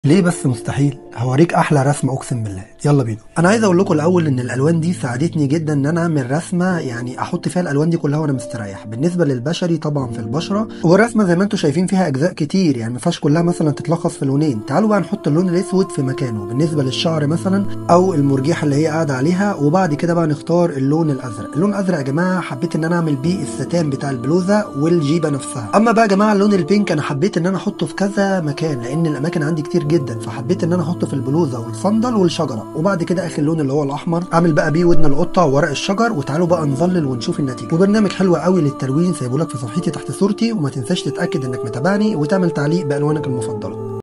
ليه بس مستحيل هوريك احلى رسمه اقسم بالله يلا بينا انا عايز اقول لكم الاول ان الالوان دي ساعدتني جدا ان انا اعمل رسمه يعني احط فيها الالوان دي كلها وانا مستريح بالنسبه للبشري طبعا في البشره والرسمه زي ما انتم شايفين فيها اجزاء كتير يعني ما ينفعش كلها مثلا تتلخص في لونين تعالوا بقى نحط اللون الاسود في مكانه بالنسبه للشعر مثلا او المرجيحه اللي هي قاعده عليها وبعد كده بقى نختار اللون الازرق اللون الازرق يا جماعه حبيت ان انا اعمل بيه الستان بتاع البلوزه والجيبه نفسها اما بقى يا جماعه اللون البينك انا حبيت ان انا احطه في كذا مكان لان الاماكن عندي كتير جدا فحبيت ان انا احطه في البلوزه والصندل والشجره وبعد كده اخر لون اللي هو الاحمر اعمل بقى بيه ودن القطه وورق الشجر وتعالوا بقى نظلل ونشوف النتيجه وبرنامج حلو قوي للتلوين سايبه لك في صفحتي تحت صورتي وما تنساش تتاكد انك متابعني وتعمل تعليق بالوانك المفضله